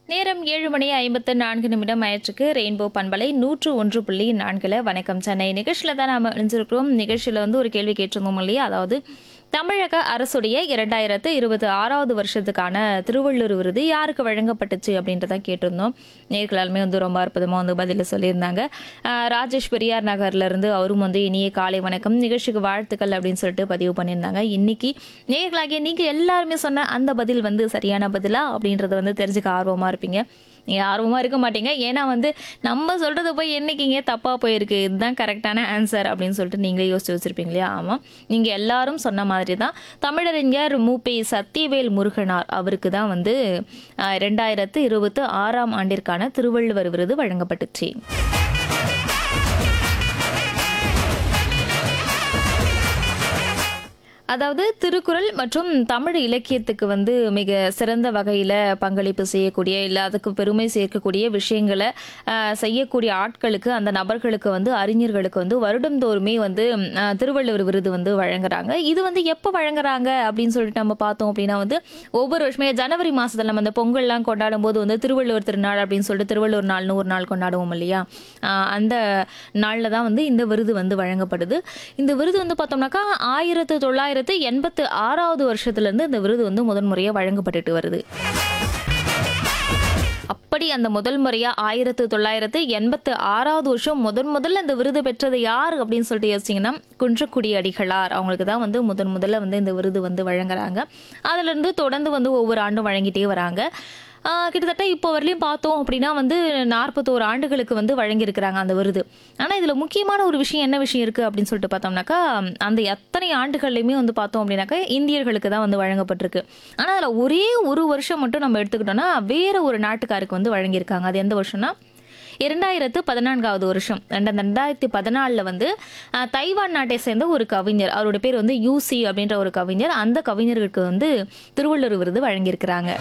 நேரம் ஏழு மணி ஐம்பத்து நான்கு நிமிடம் ஆயிற்றுக்கு ரெயின்போ பண்பலை நூற்று ஒன்று புள்ளி நான்குல வணக்கம் சென்னை நிகழ்ச்சியில் தான் நாம் இணைஞ்சிருக்கிறோம் நிகழ்ச்சியில் வந்து ஒரு கேள்வி கேட்டிருந்தோம் இல்லையா அதாவது தமிழக அரசுடைய இரண்டாயிரத்து இருபத்தி ஆறாவது வருஷத்துக்கான திருவள்ளுவர் விருது யாருக்கு வழங்கப்பட்டுச்சு அப்படின்றத கேட்டிருந்தோம் நேர்களாலுமே வந்து ரொம்ப அற்புதமாக வந்து பதில் சொல்லியிருந்தாங்க ஆஹ் ராஜேஷ் பெரியார் நகர்ல இருந்து அவரும் வந்து இனிய காலை வணக்கம் நிகழ்ச்சிக்கு வாழ்த்துக்கள் அப்படின்னு சொல்லிட்டு பதிவு பண்ணியிருந்தாங்க இன்னைக்கு நேர்களாகிய நீங்கள் எல்லாருமே சொன்ன அந்த பதில் வந்து சரியான பதிலா அப்படின்றத வந்து தெரிஞ்சுக்க ஆர்வமாக இருப்பீங்க நீங்கள் ஆர்வமாக இருக்க மாட்டீங்க ஏன்னா வந்து நம்ம சொல்கிறது போய் என்னைக்குங்க தப்பாக போயிருக்கு இதுதான் கரெக்டான ஆன்சர் அப்படின்னு சொல்லிட்டு நீங்களே யோசிச்சு வச்சுருப்பீங்க இல்லையா ஆமாம் நீங்கள் எல்லாரும் சொன்ன மாதிரி தான் தமிழறிஞர் மூப்பே சத்தியவேல் முருகனார் அவருக்கு தான் வந்து ஆஹ், ரெண்டாயிரத்து இருபத்து ஆறாம் ஆண்டிற்கான திருவள்ளுவர் விருது வழங்கப்பட்டுச்சு அதாவது திருக்குறள் மற்றும் தமிழ் இலக்கியத்துக்கு வந்து மிக சிறந்த வகையில் பங்களிப்பு செய்யக்கூடிய இல்லை அதுக்கு பெருமை சேர்க்கக்கூடிய விஷயங்களை ஆஹ், செய்யக்கூடிய ஆட்களுக்கு அந்த நபர்களுக்கு வந்து அறிஞர்களுக்கு வந்து வருடந்தோறுமே வந்து ஆஹ், திருவள்ளுவர் விருது வந்து வழங்குறாங்க இது வந்து எப்போ வழங்குறாங்க அப்படின்னு சொல்லிட்டு நம்ம பார்த்தோம் அப்படின்னா வந்து ஒவ்வொரு வருஷமே ஜனவரி மாதத்தில் நம்ம அந்த பொங்கல்லாம் கொண்டாடும் போது வந்து திருவள்ளுவர் திருநாள் அப்படின்னு சொல்லிட்டு திருவள்ளுவர் நாள்னு ஒரு நாள் கொண்டாடுவோம் இல்லையா ஆஹ், அந்த நாளில் தான் வந்து இந்த விருது வந்து வழங்கப்படுது இந்த விருது வந்து பார்த்தோம்னாக்கா ஆயிரத்து தொள்ளாயிரத்து எண்பத்து ஆறாவது வருஷத்துலேருந்து இந்த விருது வந்து முதன் முறையாக வழங்கப்பட்டுட்டு வருது அப்படி அந்த முதல் முறையா ஆயிரத்து தொள்ளாயிரத்து எண்பத்து ஆறாவது வருஷம் முதன் முதல்ல இந்த விருது பெற்றது யார் அப்படின்னு சொல்லிட்டு யோசிச்சிங்கன்னா குன்றக்குடி அடிகளார் அவங்களுக்கு தான் வந்து முதன் முதல்ல வந்து இந்த விருது வந்து வழங்குறாங்க அதுல இருந்து தொடர்ந்து வந்து ஒவ்வொரு ஆண்டும் வழங்கிட்டே வராங்க ஆஹ் கிட்டத்தட்ட இப்போ வரலையும் பார்த்தோம் அப்படின்னா வந்து நாற்பத்தோரு ஆண்டுகளுக்கு வந்து வழங்கியிருக்கிறாங்க அந்த விருது ஆனால் இதில் முக்கியமான ஒரு விஷயம் என்ன விஷயம் இருக்குது அப்படின்னு சொல்லிட்டு பார்த்தோம்னாக்கா அந்த எத்தனை ஆண்டுகள்லையுமே வந்து பார்த்தோம் அப்படின்னாக்கா இந்தியர்களுக்கு தான் வந்து வழங்கப்பட்டிருக்கு ஆனால் அதில் ஒரே ஒரு வருஷம் மட்டும் நம்ம எடுத்துக்கிட்டோம்னா வேற ஒரு நாட்டுக்காருக்கு வந்து வழங்கியிருக்காங்க அது எந்த வருஷம்னா இரண்டாயிரத்து பதினான்காவது வருஷம் ரெண்ட- ரெண்டாயிரத்தி பதினாலில் வந்து அஹ், தைவான் நாட்டை சேர்ந்த ஒரு கவிஞர் அவரோட பேர் வந்து யூசி அப்படின்ற ஒரு கவிஞர் அந்த கவிஞருக்கு வந்து திருவள்ளுவர் விருது வழங்கியிருக்கிறாங்க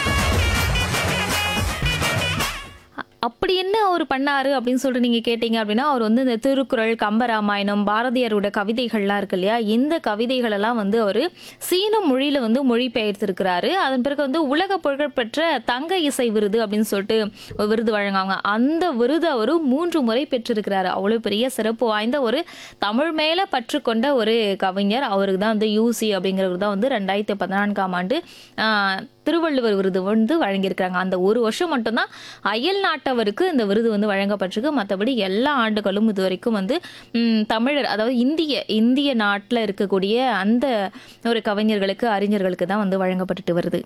அப்படி என்ன அவர் பண்ணாரு அப்படின்னு சொல்லிட்டு நீங்க கேட்டீங்க அப்படின்னா அவர் வந்து இந்த திருக்குறள் கம்பராமாயணம் பாரதியாரோட கவிதைகள்லாம் இருக்கு இல்லையா இந்த கவிதைகள் எல்லாம் வந்து அவர் சீன மொழியில வந்து மொழிபெயர்த்திருக்கிறாரு அதன் பிறகு வந்து உலக புகழ்பெற்ற தங்க இசை விருது அப்படின்னு சொல்லிட்டு ஒரு விருது வழங்குவாங்க அந்த விருது அவர் மூன்று முறை பெற்றிருக்கிறாரு அவ்வளவு பெரிய சிறப்பு வாய்ந்த ஒரு தமிழ் மேல பற்று கொண்ட ஒரு கவிஞர் அவருக்கு தான் வந்து யூசி அப்படிங்கிறவர் தான் வந்து ரெண்டாயிரத்தி பதினான்காம் ஆண்டு ஆஹ், திருவள்ளுவர் விருது வந்து வழங்கியிருக்காங்க அந்த ஒரு வருஷம் மட்டும்தான் அயல் நாட்டவருக்கு இந்த விருது வந்து வழங்கப்பட்டிருக்கு மற்றபடி எல்லா ஆண்டுகளும் இது வரைக்கும் வந்து ம், தமிழர் அதாவது இந்திய இந்திய நாட்டில் இருக்கக்கூடிய அந்த ஒரு கவிஞர்களுக்கு அறிஞர்களுக்கு தான் வந்து வழங்கப்பட்டுட்டு வருது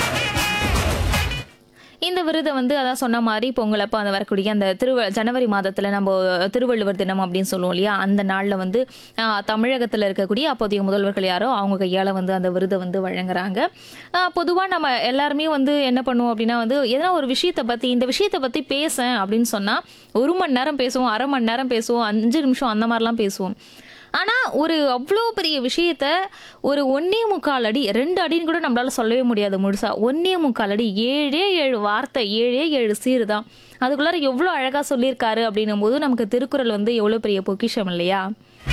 இந்த விருதை வந்து அதான் சொன்ன மாதிரி பொங்கல் அப்போ அந்த வரக்கூடிய அந்த திருவ ஜனவரி மாதத்தில் நம்ம திருவள்ளுவர் தினம் அப்படின்னு சொல்லுவோம் இல்லையா அந்த நாளில் வந்து தமிழகத்தில் இருக்கக்கூடிய அப்போதைய முதல்வர்கள் யாரோ அவங்க கையால் வந்து அந்த விருதை வந்து வழங்குறாங்க பொதுவாக நம்ம எல்லாருமே வந்து என்ன பண்ணுவோம் அப்படின்னா வந்து எதனா ஒரு விஷயத்தை பற்றி இந்த விஷயத்தை பற்றி பேசேன் அப்படின்னு சொன்னால் ஒரு மணி நேரம் பேசுவோம் அரை மணி நேரம் பேசுவோம் அஞ்சு நிமிஷம் அந்த மாதிரிலாம் பேசுவோம் ஆனால் ஒரு அவ்வளோ பெரிய விஷயத்த ஒரு ஒன்னே முக்கால் அடி ரெண்டு அடின்னு கூட நம்மளால சொல்லவே முடியாது முழுசா ஒன்னே முக்கால் அடி ஏழே ஏழு வார்த்தை ஏழே ஏழு சீர் தான் அதுக்குள்ளார எவ்வளோ அழகாக சொல்லியிருக்காரு அப்படின்னும் போது நமக்கு திருக்குறள் வந்து எவ்வளோ பெரிய பொக்கிஷம் இல்லையா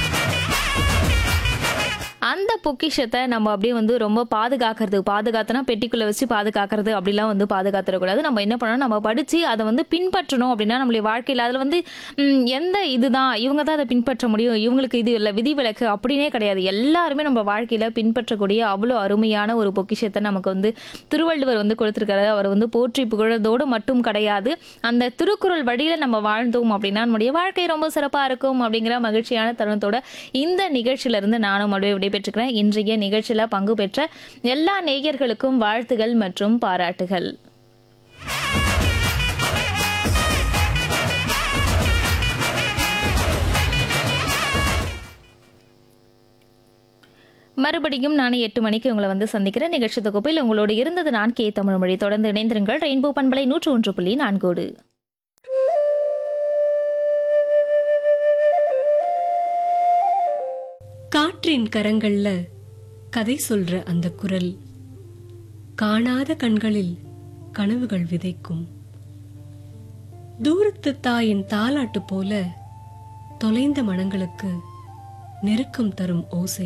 அந்த பொக்கிஷத்தை நம்ம அப்படியே வந்து ரொம்ப பாதுகாக்கிறது பாதுகாத்துனா பெட்டிக்குள்ளே வச்சு பாதுகாக்கிறது அப்படிலாம் வந்து பாதுகாத்துடக்கூடாது நம்ம என்ன பண்ணணும் நம்ம படித்து அதை வந்து பின்பற்றணும் அப்படின்னா நம்மளுடைய வாழ்க்கையில் அதில் வந்து ம், எந்த இதுதான் இவங்க தான் அதை பின்பற்ற முடியும் இவங்களுக்கு இது இல்லை விதிவிலக்கு அப்படின்னே கிடையாது எல்லாருமே நம்ம வாழ்க்கையில் பின்பற்றக்கூடிய அவ்வளோ அருமையான ஒரு பொக்கிஷத்தை நமக்கு வந்து திருவள்ளுவர் வந்து கொடுத்துருக்காரு அவர் வந்து போற்றி புகழதோடு மட்டும் கிடையாது அந்த திருக்குறள் வழியில் நம்ம வாழ்ந்தோம் அப்படின்னா நம்முடைய வாழ்க்கை ரொம்ப சிறப்பாக இருக்கும் அப்படிங்கிற மகிழ்ச்சியான தருணத்தோட இந்த நிகழ்ச்சியிலிருந்து நானும் அப்படியே விடைபெற்றுக்கிறேன் இன்றைய நிகழ்ச்சியில் பங்கு பெற்ற எல்லா நேயர்களுக்கும் வாழ்த்துகள் மற்றும் பாராட்டுகள் மறுபடியும் நான் எட்டு மணிக்கு உங்களை வந்து சந்திக்கிறேன் நிகழ்ச்சி தொகுப்பில் உங்களோடு இருந்தது நான் கே தமிழ்மொழி தொடர்ந்து இணைந்திருங்கள் ரெயின்போ பண்பலை நூற்று ஒன்று புள்ளி நான்கோடு காற்றின் கரங்கள்ல கதை சொல்ற அந்த குரல் காணாத கண்களில் கனவுகள் விதைக்கும் தூரத்து தாயின் தாலாட்டு போல தொலைந்த மனங்களுக்கு நெருக்கம் தரும் ஓசை